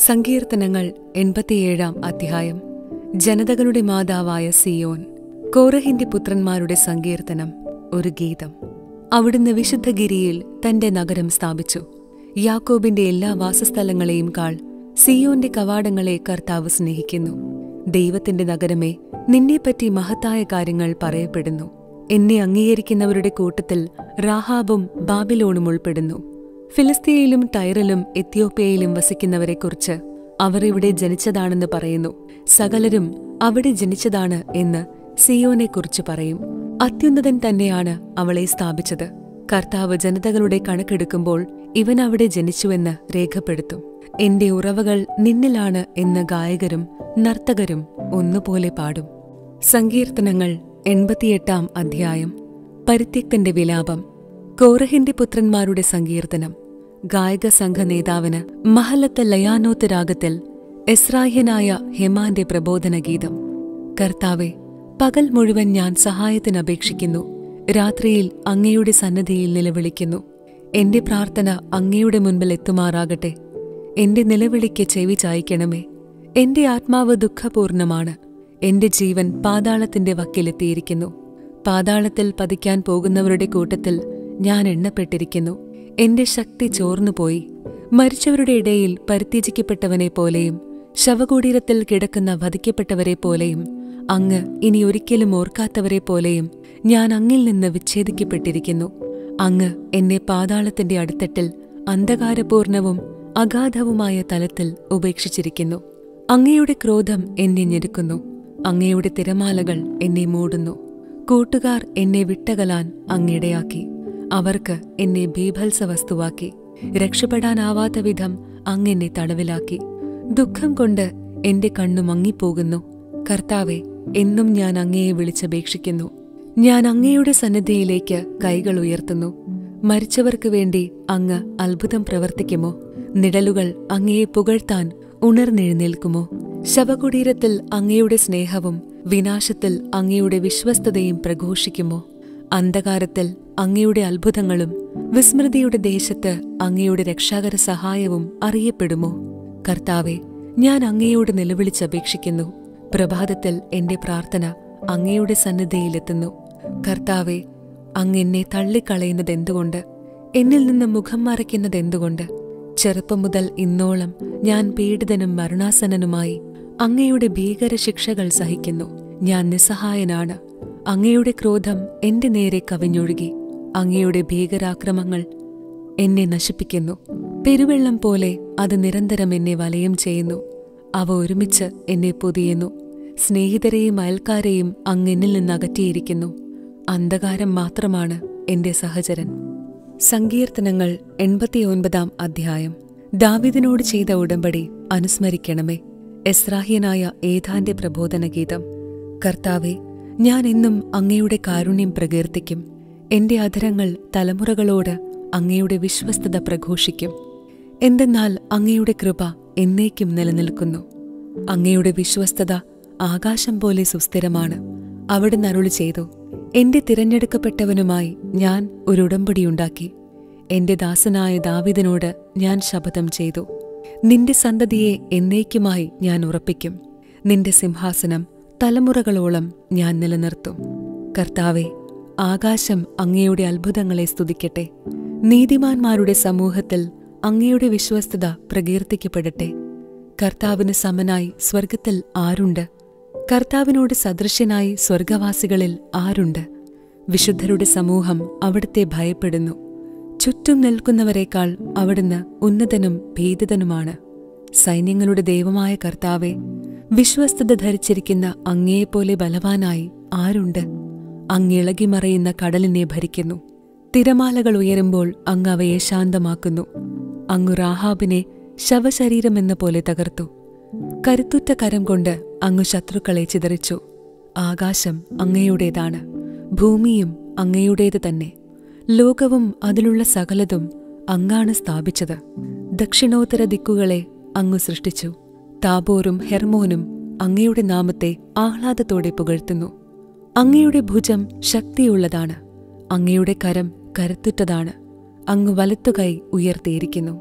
സങ്കീർത്തനങ്ങൾ എൺപത്തിയേഴാം അധ്യായം ജനതകളുടെ മാതാവായ സിയോൻ കോറഹിന്റെ പുത്രന്മാരുടെ സങ്കീർത്തനം ഒരു ഗീതം അവിടുന്ന് വിശുദ്ധഗിരിയിൽ തന്റെ നഗരം സ്ഥാപിച്ചു യാക്കോബിന്റെ എല്ലാ വാസസ്ഥലങ്ങളെയും കാൾ സിയോന്റെ കവാടങ്ങളെ കർത്താവ് സ്നേഹിക്കുന്നു ദൈവത്തിന്റെ നഗരമേ നിന്നെപ്പറ്റി മഹത്തായ കാര്യങ്ങൾ പറയപ്പെടുന്നു എന്നെ അംഗീകരിക്കുന്നവരുടെ കൂട്ടത്തിൽ റാഹാബും ബാബിലോണും ഉൾപ്പെടുന്നു ഫിലിസ്തീനയിലും ടൈറിലും എത്യോപ്യയിലും വസിക്കുന്നവരെക്കുറിച്ച് അവർ ഇവിടെ ജനിച്ചതാണെന്ന് പറയുന്നു സകലരും അവിടെ ജനിച്ചതാണ് എന്ന് സിയോനെക്കുറിച്ച് പറയും അത്യുന്നതൻ തന്നെയാണ് അവളെ സ്ഥാപിച്ചത് കർത്താവ് ജനതകളുടെ കണക്കെടുക്കുമ്പോൾ ഇവൻ അവിടെ ജനിച്ചുവെന്ന് രേഖപ്പെടുത്തും എന്റെ ഉറവകൾ നിന്നിലാണ് എന്ന് ഗായകരും നർത്തകരും ഒന്നുപോലെ പാടും സങ്കീർത്തനങ്ങൾ എൺപത്തിയെട്ടാം അധ്യായം പരിത്യക്തന്റെ വിലാപം കോറഹിന്റെ പുത്രന്മാരുടെ സങ്കീർത്തനം ഗായക സംഘ നേതാവിന് മഹലത്ത് ലയാനോത്ത് രാഗത്തിൽ എസ്രാഹ്യനായ ഹെമാന്റെ പ്രബോധന ഗീതം കർത്താവെ പകൽ മുഴുവൻ ഞാൻ സഹായത്തിന് അപേക്ഷിക്കുന്നു രാത്രിയിൽ അങ്ങയുടെ സന്നദ്ധിയിൽ നിലവിളിക്കുന്നു എന്റെ പ്രാർത്ഥന അങ്ങയുടെ മുൻപിൽ എത്തുമാറാകട്ടെ എന്റെ നിലവിളിക്ക് ചെവി ചായ്ക്കണമേ എന്റെ ആത്മാവ് ദുഃഖപൂർണമാണ് എന്റെ ജീവൻ പാതാളത്തിന്റെ വക്കിലെത്തിയിരിക്കുന്നു പാതാളത്തിൽ പതിക്കാൻ പോകുന്നവരുടെ കൂട്ടത്തിൽ ഞാൻ എണ്ണപ്പെട്ടിരിക്കുന്നു എന്റെ ശക്തി ചോർന്നുപോയി മരിച്ചവരുടെ ഇടയിൽ പരിത്യജിക്കപ്പെട്ടവനെ പോലെയും ശവകൂടീരത്തിൽ കിടക്കുന്ന വധിക്കപ്പെട്ടവരെ പോലെയും അങ്ങ് ഇനി ഒരിക്കലും ഓർക്കാത്തവരെ പോലെയും ഞാൻ അങ്ങിൽ നിന്ന് വിച്ഛേദിക്കപ്പെട്ടിരിക്കുന്നു അങ്ങ് എന്നെ പാതാളത്തിന്റെ അടിത്തട്ടിൽ അന്ധകാരപൂർണവും അഗാധവുമായ തലത്തിൽ ഉപേക്ഷിച്ചിരിക്കുന്നു അങ്ങയുടെ ക്രോധം എന്നെ ഞെരുക്കുന്നു അങ്ങയുടെ തിരമാലകൾ എന്നെ മൂടുന്നു കൂട്ടുകാർ എന്നെ വിട്ടകലാൻ അങ്ങിടയാക്കി അവർക്ക് എന്നെ ബീഭത്സ വസ്തുവാക്കി രക്ഷപ്പെടാനാവാത്ത വിധം അങ്ങെന്നെ തടവിലാക്കി ദുഃഖം കൊണ്ട് എന്റെ കണ്ണു മങ്ങിപ്പോകുന്നു കർത്താവെ എന്നും ഞാൻ അങ്ങയെ വിളിച്ചപേക്ഷിക്കുന്നു ഞാൻ അങ്ങയുടെ സന്നിധിയിലേക്ക് കൈകൾ ഉയർത്തുന്നു മരിച്ചവർക്ക് വേണ്ടി അങ്ങ് അത്ഭുതം പ്രവർത്തിക്കുമോ നിഴലുകൾ അങ്ങയെ പുകഴ്ത്താൻ ഉണർന്നെഴുന്നേൽക്കുമോ ശവകുടീരത്തിൽ അങ്ങയുടെ സ്നേഹവും വിനാശത്തിൽ അങ്ങയുടെ വിശ്വസ്തതയും പ്രഘോഷിക്കുമോ അന്ധകാരത്തിൽ അങ്ങയുടെ അത്ഭുതങ്ങളും വിസ്മൃതിയുടെ ദേശത്ത് അങ്ങയുടെ രക്ഷാകര സഹായവും അറിയപ്പെടുമോ കർത്താവെ ഞാൻ അങ്ങയോട് നിലവിളിച്ചപേക്ഷിക്കുന്നു പ്രഭാതത്തിൽ എന്റെ പ്രാർത്ഥന അങ്ങയുടെ സന്നിധിയിലെത്തുന്നു കർത്താവെ അങ്ങ് എന്നെ തള്ളിക്കളയുന്നതെന്തുകൊണ്ട് എന്നിൽ നിന്ന് മുഖം മറയ്ക്കുന്നതെന്തുകൊണ്ട് ചെറുപ്പം മുതൽ ഇന്നോളം ഞാൻ പീഡിതനും മരണാസന്നനുമായി അങ്ങയുടെ ഭീകര ശിക്ഷകൾ സഹിക്കുന്നു ഞാൻ നിസ്സഹായനാണ് അങ്ങയുടെ ക്രോധം എന്റെ നേരെ കവിഞ്ഞൊഴുകി അങ്ങയുടെ ഭീകരാക്രമങ്ങൾ എന്നെ നശിപ്പിക്കുന്നു പെരുവെള്ളം പോലെ അത് നിരന്തരം എന്നെ വലയം ചെയ്യുന്നു അവ ഒരുമിച്ച് എന്നെ പൊതിയുന്നു സ്നേഹിതരെയും അയൽക്കാരെയും അങ്ങെന്നിൽ നിന്ന് അകറ്റിയിരിക്കുന്നു അന്ധകാരം മാത്രമാണ് എന്റെ സഹചരൻ സങ്കീർത്തനങ്ങൾ എൺപത്തിയൊൻപതാം അധ്യായം ദാവിദിനോട് ചെയ്ത ഉടമ്പടി അനുസ്മരിക്കണമേ എസ്രാഹ്യനായ ഏതാന്റെ പ്രബോധന ഗീതം കർത്താവെ ഞാൻ എന്നും അങ്ങയുടെ കാരുണ്യം പ്രകീർത്തിക്കും എന്റെ അധരങ്ങൾ തലമുറകളോട് അങ്ങയുടെ വിശ്വസ്തത പ്രഘോഷിക്കും എന്തെന്നാൽ അങ്ങയുടെ കൃപ എന്നേക്കും നിലനിൽക്കുന്നു അങ്ങയുടെ വിശ്വസ്തത ആകാശം പോലെ സുസ്ഥിരമാണ് അവിടുന്ന് അരുളി ചെയ്തു എന്റെ തിരഞ്ഞെടുക്കപ്പെട്ടവനുമായി ഞാൻ ഒരു ഉടമ്പടിയുണ്ടാക്കി എന്റെ ദാസനായ ദാവിദിനോട് ഞാൻ ശപഥം ചെയ്തു നിന്റെ സന്തതിയെ എന്നേക്കുമായി ഞാൻ ഉറപ്പിക്കും നിന്റെ സിംഹാസനം തലമുറകളോളം ഞാൻ നിലനിർത്തും കർത്താവെ ആകാശം അങ്ങയുടെ അത്ഭുതങ്ങളെ സ്തുതിക്കട്ടെ നീതിമാന്മാരുടെ സമൂഹത്തിൽ അങ്ങയുടെ വിശ്വസ്തത പ്രകീർത്തിക്കപ്പെടട്ടെ കർത്താവിന് സമനായി സ്വർഗത്തിൽ ആരുണ്ട് കർത്താവിനോട് സദൃശ്യനായി സ്വർഗവാസികളിൽ ആരുണ്ട് വിശുദ്ധരുടെ സമൂഹം അവിടുത്തെ ഭയപ്പെടുന്നു ചുറ്റും നിൽക്കുന്നവരെക്കാൾ അവിടുന്ന് ഉന്നതനും ഭീതിതനുമാണ് സൈന്യങ്ങളുടെ ദൈവമായ കർത്താവെ വിശ്വസ്തത ധരിച്ചിരിക്കുന്ന അങ്ങയെപ്പോലെ ബലവാനായി ആരുണ്ട് അങ്ങിളകിമറയുന്ന കടലിനെ ഭരിക്കുന്നു തിരമാലകൾ ഉയരുമ്പോൾ അങ്ങ് അവയെ ശാന്തമാക്കുന്നു അങ്ങു റാഹാബിനെ ശവശരീരമെന്ന പോലെ തകർത്തു കരുത്തുറ്റ കരം കൊണ്ട് അങ്ങ് ശത്രുക്കളെ ചിതറിച്ചു ആകാശം അങ്ങയുടേതാണ് ഭൂമിയും അങ്ങയുടേത് തന്നെ ലോകവും അതിലുള്ള സകലതും അങ്ങാണ് സ്ഥാപിച്ചത് ദക്ഷിണോത്തര ദിക്കുകളെ അങ്ങു സൃഷ്ടിച്ചു താബോറും ഹെർമോനും അങ്ങയുടെ നാമത്തെ ആഹ്ലാദത്തോടെ പുകഴ്ത്തുന്നു അങ്ങയുടെ ഭുജം ശക്തിയുള്ളതാണ് അങ്ങയുടെ കരം കരുത്തുറ്റതാണ് അങ്ങ് വലത്തുകൈ ഉയർത്തിയിരിക്കുന്നു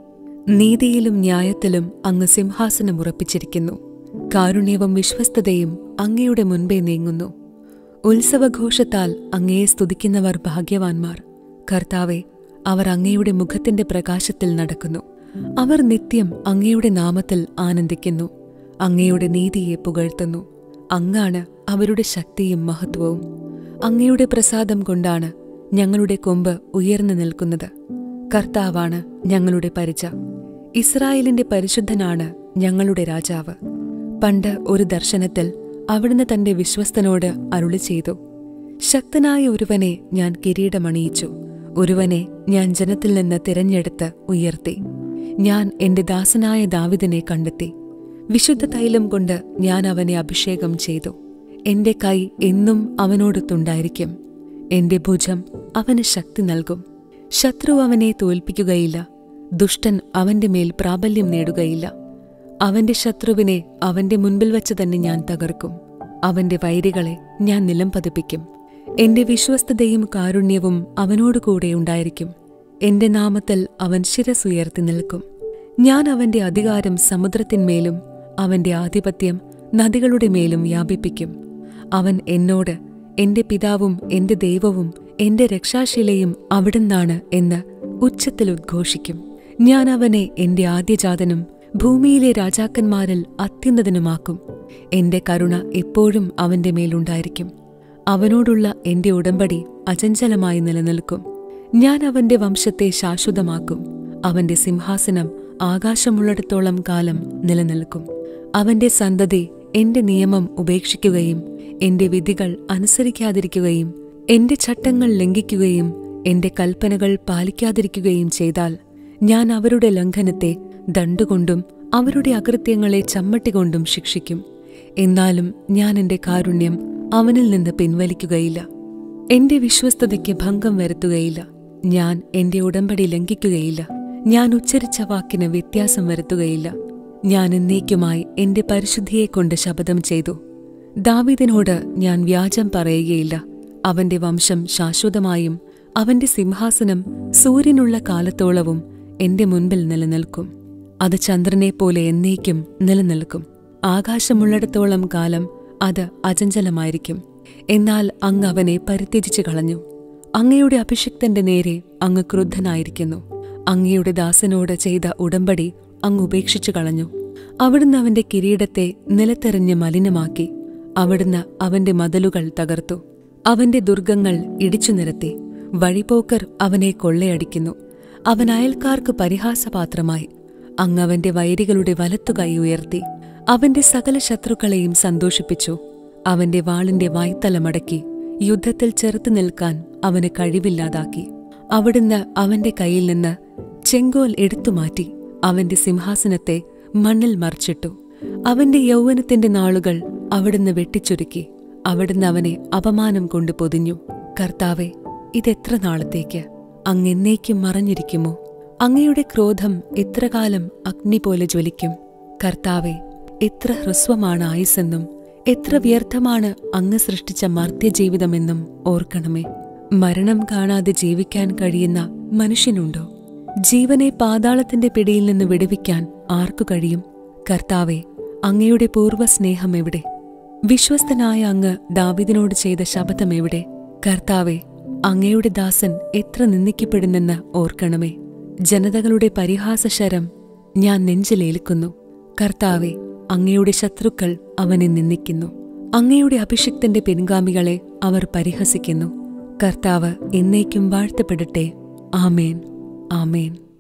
നീതിയിലും ന്യായത്തിലും അങ്ങ് സിംഹാസനം ഉറപ്പിച്ചിരിക്കുന്നു കാരുണ്യവും വിശ്വസ്തതയും അങ്ങയുടെ മുൻപേ നീങ്ങുന്നു ഉത്സവഘോഷത്താൽ അങ്ങയെ സ്തുതിക്കുന്നവർ ഭാഗ്യവാന്മാർ കർത്താവെ അവർ അങ്ങയുടെ മുഖത്തിന്റെ പ്രകാശത്തിൽ നടക്കുന്നു അവർ നിത്യം അങ്ങയുടെ നാമത്തിൽ ആനന്ദിക്കുന്നു അങ്ങയുടെ നീതിയെ പുകഴ്ത്തുന്നു അങ്ങാണ് അവരുടെ ശക്തിയും മഹത്വവും അങ്ങയുടെ പ്രസാദം കൊണ്ടാണ് ഞങ്ങളുടെ കൊമ്പ് ഉയർന്നു നിൽക്കുന്നത് കർത്താവാണ് ഞങ്ങളുടെ പരിച ഇസ്രായേലിന്റെ പരിശുദ്ധനാണ് ഞങ്ങളുടെ രാജാവ് പണ്ട് ഒരു ദർശനത്തിൽ അവിടുന്ന് തന്റെ വിശ്വസ്തനോട് അരുളി ചെയ്തു ശക്തനായ ഒരുവനെ ഞാൻ കിരീടമണിയിച്ചു ഒരുവനെ ഞാൻ ജനത്തിൽ നിന്ന് തിരഞ്ഞെടുത്ത് ഉയർത്തി ഞാൻ എന്റെ ദാസനായ ദാവിദിനെ കണ്ടെത്തി വിശുദ്ധ തൈലം കൊണ്ട് ഞാൻ അവനെ അഭിഷേകം ചെയ്തു എന്റെ കൈ എന്നും അവനോടൊത്തുണ്ടായിരിക്കും എന്റെ ഭുജം അവന് ശക്തി നൽകും ശത്രു അവനെ തോൽപ്പിക്കുകയില്ല ദുഷ്ടൻ അവന്റെ മേൽ പ്രാബല്യം നേടുകയില്ല അവന്റെ ശത്രുവിനെ അവന്റെ മുൻപിൽ വച്ച് തന്നെ ഞാൻ തകർക്കും അവന്റെ വൈരികളെ ഞാൻ നിലം പതിപ്പിക്കും എന്റെ വിശ്വസ്തതയും കാരുണ്യവും അവനോട് കൂടെ ഉണ്ടായിരിക്കും എന്റെ നാമത്തിൽ അവൻ ശിരസുയർത്തി നിൽക്കും ഞാൻ അവന്റെ അധികാരം സമുദ്രത്തിന്മേലും അവന്റെ ആധിപത്യം നദികളുടെ മേലും വ്യാപിപ്പിക്കും അവൻ എന്നോട് എന്റെ പിതാവും എന്റെ ദൈവവും എന്റെ രക്ഷാശിലയും അവിടുന്നാണ് എന്ന് ഉച്ചത്തിൽ ഉദ്ഘോഷിക്കും ഞാൻ അവനെ എന്റെ ആദ്യജാതനും ഭൂമിയിലെ രാജാക്കന്മാരിൽ അത്യുന്നതനുമാക്കും എന്റെ കരുണ എപ്പോഴും അവന്റെ മേലുണ്ടായിരിക്കും അവനോടുള്ള എന്റെ ഉടമ്പടി അചഞ്ചലമായി നിലനിൽക്കും ഞാൻ അവന്റെ വംശത്തെ ശാശ്വതമാക്കും അവന്റെ സിംഹാസനം ആകാശമുള്ളിടത്തോളം കാലം നിലനിൽക്കും അവന്റെ സന്തതി എന്റെ നിയമം ഉപേക്ഷിക്കുകയും എന്റെ വിധികൾ അനുസരിക്കാതിരിക്കുകയും എന്റെ ചട്ടങ്ങൾ ലംഘിക്കുകയും എന്റെ കൽപ്പനകൾ പാലിക്കാതിരിക്കുകയും ചെയ്താൽ ഞാൻ അവരുടെ ലംഘനത്തെ ദണ്ടുകൊണ്ടും അവരുടെ അകൃത്യങ്ങളെ ചമ്മട്ടികൊണ്ടും ശിക്ഷിക്കും എന്നാലും ഞാൻ എന്റെ കാരുണ്യം അവനിൽ നിന്ന് പിൻവലിക്കുകയില്ല എന്റെ വിശ്വസ്തതയ്ക്ക് ഭംഗം വരുത്തുകയില്ല ഞാൻ എന്റെ ഉടമ്പടി ലംഘിക്കുകയില്ല ഞാൻ ഉച്ചരിച്ച വാക്കിന് വ്യത്യാസം വരുത്തുകയില്ല ഞാൻ എന്നേക്കുമായി എന്റെ പരിശുദ്ധിയെക്കൊണ്ട് ശപഥം ചെയ്തു ദാവീദിനോട് ഞാൻ വ്യാജം പറയുകയില്ല അവന്റെ വംശം ശാശ്വതമായും അവന്റെ സിംഹാസനം സൂര്യനുള്ള കാലത്തോളവും എന്റെ മുൻപിൽ നിലനിൽക്കും അത് ചന്ദ്രനെപ്പോലെ എന്നേക്കും നിലനിൽക്കും ആകാശമുള്ളിടത്തോളം കാലം അത് അചഞ്ചലമായിരിക്കും എന്നാൽ അങ്ങ് അവനെ പരിത്യജിച്ചു കളഞ്ഞു അങ്ങയുടെ അഭിഷിക്തന്റെ നേരെ അങ്ങ് ക്രുദ്ധനായിരിക്കുന്നു അങ്ങയുടെ ദാസനോട് ചെയ്ത ഉടമ്പടി അങ്ങ് ഉപേക്ഷിച്ചു കളഞ്ഞു അവിടുന്ന് അവന്റെ കിരീടത്തെ നിലത്തെറിഞ്ഞ് മലിനമാക്കി അവിടുന്ന് അവന്റെ മതിലുകൾ തകർത്തു അവന്റെ ദുർഗങ്ങൾ ഇടിച്ചു നിരത്തി വഴിപോക്കർ അവനെ കൊള്ളയടിക്കുന്നു അവൻ അയൽക്കാർക്ക് പരിഹാസപാത്രമായി അങ്ങ് അവന്റെ വൈരികളുടെ വലത്തുകൈ ഉയർത്തി അവന്റെ സകല ശത്രുക്കളെയും സന്തോഷിപ്പിച്ചു അവന്റെ വാളിന്റെ വായ്ത്തലമടക്കി യുദ്ധത്തിൽ ചെറുത്തു നിൽക്കാൻ അവന് കഴിവില്ലാതാക്കി അവിടുന്ന് അവന്റെ കയ്യിൽ നിന്ന് ചെങ്കോൽ എടുത്തുമാറ്റി അവന്റെ സിംഹാസനത്തെ മണ്ണിൽ മറിച്ചിട്ടു അവന്റെ യൗവനത്തിന്റെ നാളുകൾ അവിടുന്ന് വെട്ടിച്ചുരുക്കി അവിടുന്ന് അവനെ അപമാനം കൊണ്ട് പൊതിഞ്ഞു കർത്താവെ ഇതെത്ര നാളത്തേക്ക് അങ്ങെന്നേക്കും മറഞ്ഞിരിക്കുമോ അങ്ങയുടെ ക്രോധം എത്ര കാലം അഗ്നി പോലെ ജ്വലിക്കും കർത്താവെ എത്ര ഹ്രസ്വമാണ് ആയുസ്സെന്നും എത്ര വ്യർത്ഥമാണ് അങ്ങ് സൃഷ്ടിച്ച മർത്യജീവിതമെന്നും ഓർക്കണമേ മരണം കാണാതെ ജീവിക്കാൻ കഴിയുന്ന മനുഷ്യനുണ്ടോ ജീവനെ പാതാളത്തിന്റെ പിടിയിൽ നിന്ന് വിടുവിക്കാൻ ആർക്കു കഴിയും കർത്താവെ അങ്ങയുടെ പൂർവ്വസ്നേഹം എവിടെ വിശ്വസ്തനായ അങ്ങ് ദാവിദിനോട് ചെയ്ത ശപഥം എവിടെ കർത്താവെ അങ്ങയുടെ ദാസൻ എത്ര നിന്ദിക്കപ്പെടുന്നെന്ന് ഓർക്കണമേ ജനതകളുടെ പരിഹാസശരം ഞാൻ നെഞ്ചിലേൽക്കുന്നു കർത്താവെ അങ്ങയുടെ ശത്രുക്കൾ അവനെ നിന്ദിക്കുന്നു അങ്ങയുടെ അഭിഷിക്തന്റെ പിൻഗാമികളെ അവർ പരിഹസിക്കുന്നു കർത്താവ് എന്നേക്കും വാഴ്ത്തപ്പെടട്ടെ ആമേൻ ആമേൻ